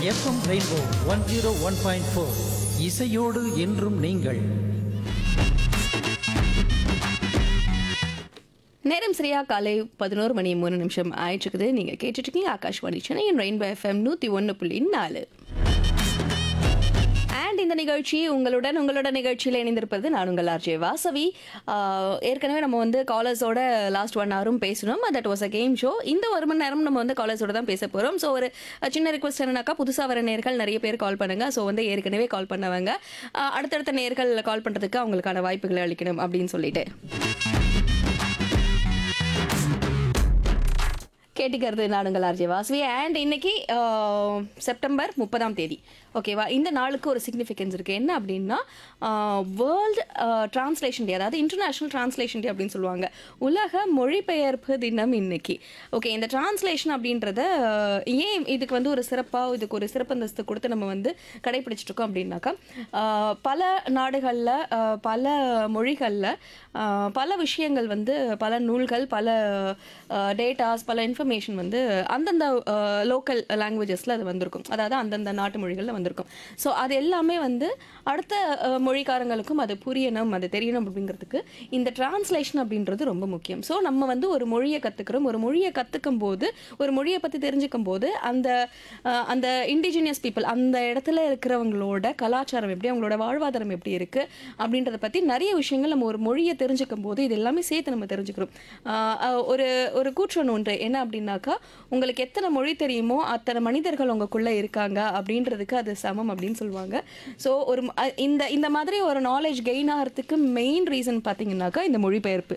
FM Rainbow one zero one point four இசையோடு என்றும் நீங்கள் நேரம் சரியா காலை பதினோரு மணி மூணு நிமிஷம் ஆயிட்டு இருக்குது நீங்க கேட்டுட்டு இருக்கீங்க ஆகாஷ்வாணி சென்னை ரெயின்போ எஃப்எம் நூத்தி ஒன்று புள்ளி நாலு அண்ட் இந்த நிகழ்ச்சி உங்களுடன் உங்களோட நிகழ்ச்சியில் இணைந்திருப்பது நான் உங்கள் ஆர்ஜே வாசவி ஆஹ் ஏற்கனவே நம்ம வந்து காலர்ஸோட லாஸ்ட் ஒன் ஹவரும் பேசணும் that was a game show இந்த ஒரு மணி நேரம் நம்ம வந்து காலர்ஸோட தான் பேச போகிறோம் ஸோ ஒரு சின்ன ரிக்வஸ்ட் என்னன்னாக்கா புதுசாக வர நேர்கள் நிறைய பேர் கால் பண்ணுங்க ஸோ வந்து ஏற்கனவே கால் பண்ணவங்க ஆஹ் அடுத்தடுத்த நேர்கள் கால் பண்ணுறதுக்கு அவங்களுக்கான வாய்ப்புகளை அளிக்கணும் அப்படின்னு சொல்லிட்டு கேட்டுக்கிறது நாடுங்கள் ஆர்ஜே வாசவி அண்ட் இன்னைக்கு ஆஹ், செப்டம்பர் முப்பதாம் தேதி ஓகேவா இந்த நாளுக்கு ஒரு சிக்னிஃபிகன்ஸ் இருக்குது என்ன அப்படின்னா வேர்ல்டு டிரான்ஸ்லேஷன் டே அதாவது இன்டர்நேஷ்னல் டிரான்ஸ்லேஷன் டே அப்படின்னு சொல்லுவாங்க உலக மொழிபெயர்ப்பு தினம் இன்னைக்கு ஓகே இந்த டிரான்ஸ்லேஷன் அப்படின்றத ஆஹ், ஏன் இதுக்கு வந்து ஒரு சிறப்பாக இதுக்கு ஒரு சிறப்பந்தஸ்து கொடுத்து நம்ம வந்து கடைபிடிச்சிட்டு இருக்கோம் அப்படின்னாக்கா ஆஹ், பல நாடுகளில் பல மொழிகளில் பல விஷயங்கள் வந்து பல நூல்கள் பல டேட்டாஸ் பல இன்ஃபர்மேஷன் வந்து அந்தந்த லோக்கல் லாங்குவேஜஸில் அது வந்திருக்கும் அதாவது அந்தந்த நாட்டு மொழிகளில் வந்திருக்கும் ஸோ அது எல்லாமே வந்து அடுத்த அஹ், மொழிக்காரங்களுக்கும் அது புரியணும் அது தெரியணும் அப்படிங்கிறதுக்கு இந்த டிரான்ஸ்லேஷன் அப்படின்றது ரொம்ப முக்கியம் ஸோ நம்ம வந்து ஒரு மொழியை கற்றுக்கிறோம் ஒரு மொழியை கற்றுக்கும் போது ஒரு மொழியை பற்றி தெரிஞ்சுக்கும் போது அந்த அஹ், அந்த இண்டிஜினியஸ் பீப்புள் அந்த இடத்துல இருக்கிறவங்களோட கலாச்சாரம் எப்படி அவங்களோட வாழ்வாதாரம் எப்படி இருக்குது அப்படின்றத பற்றி நிறைய விஷயங்கள் நம்ம ஒரு மொழியை தெரிஞ்சுக்கும் போது இது எல்லாமே சேர்த்து நம்ம தெரிஞ்சுக்கிறோம் ஆஹ் அஹ் ஒரு ஒரு கூற்றொன்று ஒன்று என்ன அப்படின்னாக்கா உங்களுக்கு எத்தனை மொழி தெரியுமோ அத்தனை மனிதர்கள் உங்களுக்குள்ளே இருக்காங்க அப்படின்றதுக்கு அது சமம் அப்படின்னு சொல்லுவாங்க ஸோ ஒரு ம- அஹ் இந்த இந்த மாதிரி ஒரு நாலேஜ் கெயின் ஆகிறதுக்கு மெயின் ரீசன் பார்த்தீங்கன்னாக்கா இந்த மொழிபெயர்ப்பு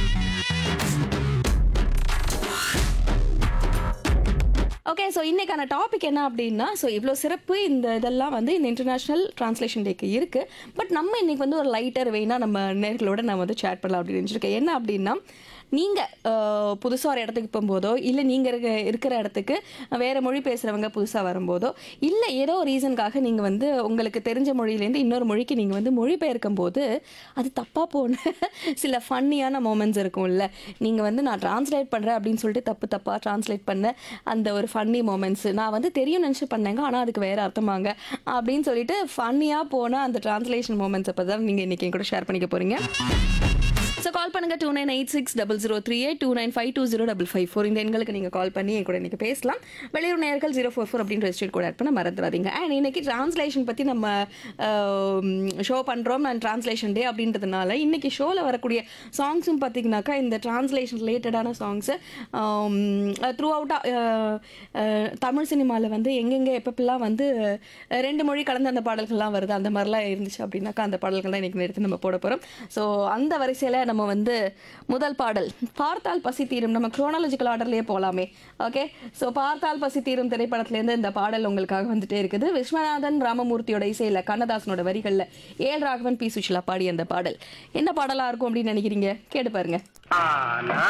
ஓகே ஸோ இன்னைக்கான டாபிக் என்ன அப்படின்னா ஸோ இவ்வளோ சிறப்பு இந்த இதெல்லாம் வந்து இந்த இன்டர்நேஷ்னல் ட்ரான்ஸ்லேஷன் டேக்கு இருக்குது பட் நம்ம இன்னைக்கு வந்து ஒரு லைட்டர் வேணால் நம்ம நேர்களோட நான் வந்து சேட் பண்ணலாம் அப்படின்னு நினச்சிருக்கேன் என்ன அப்படின்னா நீங்கள் புதுசாக ஒரு இடத்துக்கு போகும்போதோ இல்லை நீங்கள் இருக்க இருக்கிற இடத்துக்கு வேறு மொழி பேசுகிறவங்க புதுசாக வரும்போதோ இல்லை ஏதோ ஒரு ரீசனுக்காக நீங்கள் வந்து உங்களுக்கு தெரிஞ்ச மொழியிலேருந்து இன்னொரு மொழிக்கு நீங்கள் வந்து மொழிபெயர்க்கும் போது அது தப்பாக போன சில ஃபன்னியான மூமெண்ட்ஸ் இருக்கும்ல நீங்கள் வந்து நான் ட்ரான்ஸ்லேட் பண்ணுறேன் அப்படின்னு சொல்லிட்டு தப்பு தப்பாக ட்ரான்ஸ்லேட் பண்ண அந்த ஒரு ஃபன்னி மூமெண்ட்ஸ் நான் வந்து தெரியும் நினச்சி பண்ணேங்க ஆனால் அதுக்கு வேறு அர்த்தமாங்க அப்படின்னு சொல்லிட்டு ஃபன்னியாக போன அந்த ட்ரான்ஸ்லேஷன் மூமெண்ட்ஸை பற்றி தான் நீங்கள் இன்றைக்கி கூட ஷேர் பண்ணிக்க போகிறீங்க ஸோ கால் பண்ணுங்க two nine eight six double zero three eight two nine five two zero double five four இந்த எண்களுக்கு நீங்கள் கால் பண்ணி என் கூட நீங்கள் பேசலாம் வெளியூர் நேர்கள் ஜீரோ ஃபோர் ஃபோர் அப்படின்னு ரெஜிஸ்டர் கூட ஆட் பண்ண மறந்துடாதீங்க அண்ட் இன்னைக்கு டிரான்ஸ்லேஷன் பற்றி நம்ம ஷோ பண்ணுறோம் நான் டிரான்ஸ்லேஷன் டே அப்படின்றதுனால இன்னைக்கு ஷோவில் வரக்கூடிய சாங்ஸும் பார்த்தீங்கன்னாக்கா இந்த டிரான்ஸ்லேஷன் ரிலேட்டடான சாங்ஸு த்ரூ அவுட்டாக தமிழ் சினிமாவில் வந்து எங்கெங்கே எப்பப்பெல்லாம் வந்து அஹ், ரெண்டு மொழி கலந்த அந்த பாடல்கள்லாம் வருது அந்த மாதிரிலாம் இருந்துச்சு அப்படின்னாக்கா அந்த பாடல்கள் தான் இன்றைக்கி எடுத்து நம்ம போட போகிறோம் ஸோ அந்த வரிசையில் நம்ம வந்து முதல் பாடல் பார்த்தால் பசி தீரும் நம்ம குரோனாலஜிக்கல் ஆர்டர்லேயே போகலாமே ஓகே ஸோ பார்த்தால் பசி தீரும் திரைப்படத்துலேருந்து இந்த பாடல் உங்களுக்காக வந்துட்டே இருக்குது விஸ்வநாதன் ராமமூர்த்தியோட இசையில் கண்ணதாசனோட வரிகளில் ஏல் ராகவன் பி சுஷிலா பாடி அந்த பாடல் என்ன பாடலாக இருக்கும் அப்படின்னு நினைக்கிறீங்க கேட்டு பாருங்க ஆனா